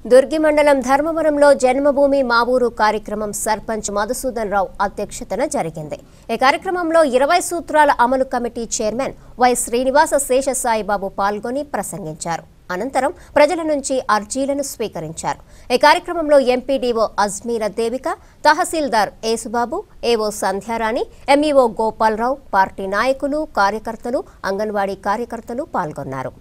దుర్గి మండలం ధర్మవరంలో జన్మభూమి మా ఊరు కార్యక్రమం సర్పంచ్ మధుసూదన్ రావు అధ్యక్షతన జరిగింది ఈ కార్యక్రమంలో ఇరవై సూత్రాల అమలు committee chairman Y Srinivasa Seshasaibabu పాల్గొని ప్రసంగించారు అనంతరం ప్రజల నుంచి అర్జీలను స్వీకరించారు ఈ కార్యక్రమంలో ఎంపీడీఓ అజ్మీర దేవిక తహసీల్దార్ Yesubabu AO Sandhyarani MEO Gopalarao party నాయకులు కార్యకర్తలు అంగన్వాడీ కార్యకర్తలు పాల్గొన్నారు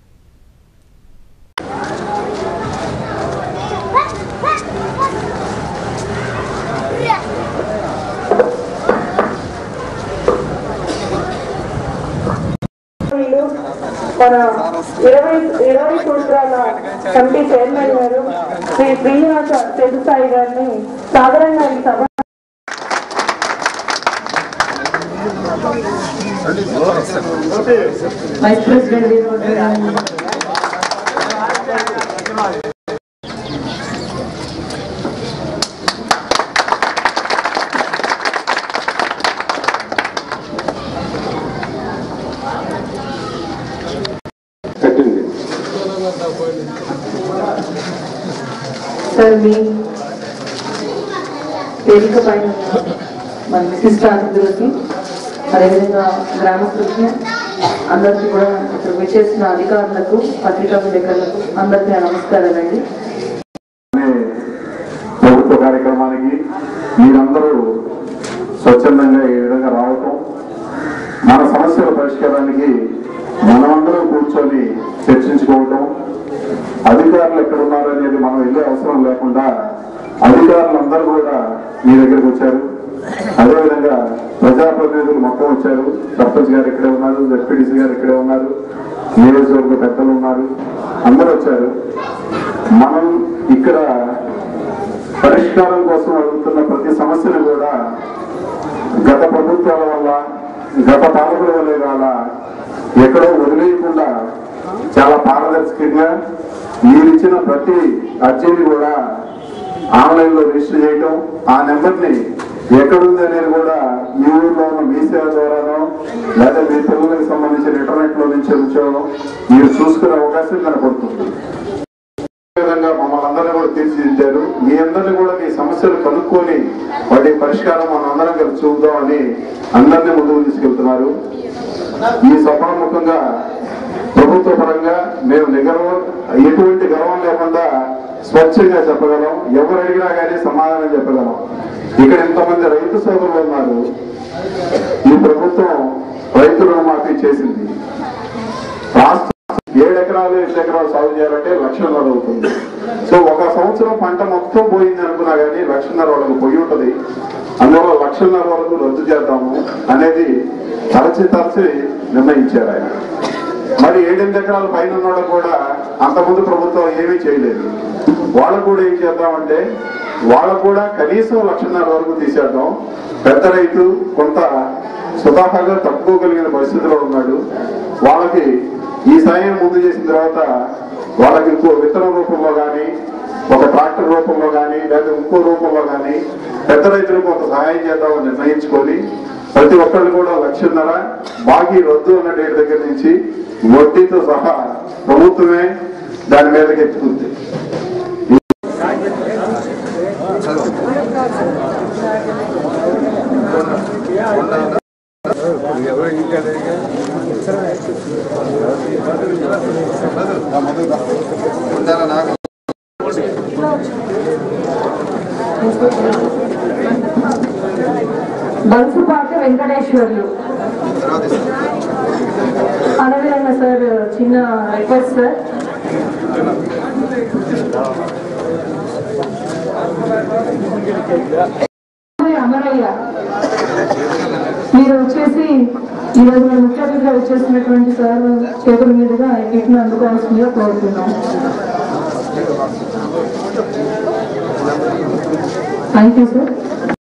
వీళ్ళు మన ఇరవై ఇరవై సూత్రాల కమిటీ చైర్మన్ గారు శ్రీ శ్రీనివాస తెలుసాయి గారిని సాధారణంగా ఈ సభ వైస్ ప్రెసిడెంట్ వీరభద్ర గారిని కట్టింది సార్ మీ వేదిక పైన మన విశిష్ట అతిథులకి అదేవిధంగా గ్రామస్తులకి అందరికీ కూడా ఇక్కడ విచ్చేసిన అధికారులకు పత్రికా విలేకరులకు అందరికీ నా నమస్కారాలండి అనే ప్రభుత్వ కార్యక్రమానికి మీరందరూ స్వచ్ఛందంగా ఈ విధంగా రావటం మన సమస్యల పరిష్కారానికి మనమందరం కూర్చొని చర్చించుకోవటం అధికారులు ఎక్కడ ఉన్నారు అనేది మనం వెళ్ళే అవసరం లేకుండా అధికారులందరూ కూడా మీ దగ్గరికి వచ్చారు అదేవిధంగా ప్రజాప్రతినిధులు మొత్తం వచ్చారు సర్పంచ్ గారు ఇక్కడే ఉన్నారు జడ్పీటీసీ గారు ఇక్కడే ఉన్నారు నియోజకవర్గ పెద్దలు ఉన్నారు అందరూ వచ్చారు మనం ఇక్కడ పరిష్కారం కోసం అడుగుతున్న ప్రతి సమస్యను కూడా గత ప్రభుత్వాల వల్ల గత పాలకుల వల్ల ఇవాళ ఎక్కడో వదిలేయకుండా చాలా పారదర్శకంగా మీరిచ్చిన ప్రతి అర్జీని కూడా ఆన్లైన్ లో రిజిస్టర్ చేయటం ఆ నెంబర్ని ఎక్కడుంది అనేది కూడా మీ ఊర్లో ఉన్న మీ సేవ ద్వారానో లేదా మీ పిల్లలకు సంబంధించిన ఇంటర్నెట్ లో నుంచి వచ్చో మీరు చూసుకునే అవకాశం కనపడుతుంది ఈ విధంగా మమ్మల్ని అందరినీ కూడా తీర్చిదిద్దారు మీ అందరినీ కూడా మీ సమస్యలు కనుక్కొని వాటి పరిష్కారం మన అందరం కలిసి చూద్దామని అందరినీ ముందుకు తీసుకెళ్తున్నారు ఈ సభాముఖంగా ప్రభుత్వ పరంగా మేము నిగర్వం ఎటువంటి గర్వం లేకుండా స్వచ్ఛంగా చెప్పగలం ఎవరు అడిగినా కానీ సమాధానం చెప్పగలం ఇక్కడ ఇంతమంది రైతు సోదరులు ఉన్నారు ఈ ప్రభుత్వం రైతు రుణమాఫీ చేసింది రాష్ట్ర ఏడు ఎకరాలు ఎనిమిది ఎకరాలు సాగు చేయాలంటే లక్షన్నర అవుతుంది సో ఒక సంవత్సరం పంట మొత్తం పోయింది అనుకున్నా కానీ లక్షన్నర వాళ్ళకు పోయి ఉంటది అందువల్ల లక్షన్నర వరకు రద్దు చేద్దాము అనేది తరచి తరచి నిర్ణయించారు ఆయన మరి ఏడెనిమిది ఎకరాల పైన ఉన్నోళ్ళు కూడా అంతకుముందు ప్రభుత్వం ఏమీ చేయలేదు వాళ్ళకు కూడా ఏం చేద్దామంటే వాళ్ళకు కూడా కనీసం లక్షన్నర వరకు తీసేద్దాం పెద్ద రైతు కొంత స్వతహాగా తప్పుకోగలిగిన పరిస్థితిలో ఉన్నాడు వాళ్ళకి ఈ సాయం ముందు చేసిన తర్వాత వాళ్ళకి ఇంకో విత్తనం రూపంలో కానీ ఒక ట్రాక్టర్ రూపంలో కానీ లేదా ఇంకో రూపంలో కానీ పెద్ద రైతులకు కొంత సహాయం చేద్దామని నిర్ణయించుకొని ప్రతి ఒక్కళ్ళు కూడా లక్షన్నర బాకీ రద్దు అన్న డేట్ దగ్గర నుంచి వడ్డీతో సహా ప్రభుత్వమే దాని మీదకి ఎత్తుకుంది బన్సుపాటి వెంకటేశ్వర్లు అదేవిధంగా సార్ చిన్న రిక్వెస్ట్ సార్ అమరయ్య మీరు వచ్చేసి ఈరోజు మన ముఖ్య అతిథిగా వచ్చేసినటువంటి సార్ చేతుల మీదుగా ఈ కిట్ను అందుకోవాల్సిందిగా కోరుతున్నాం థ్యాంక్ యూ సార్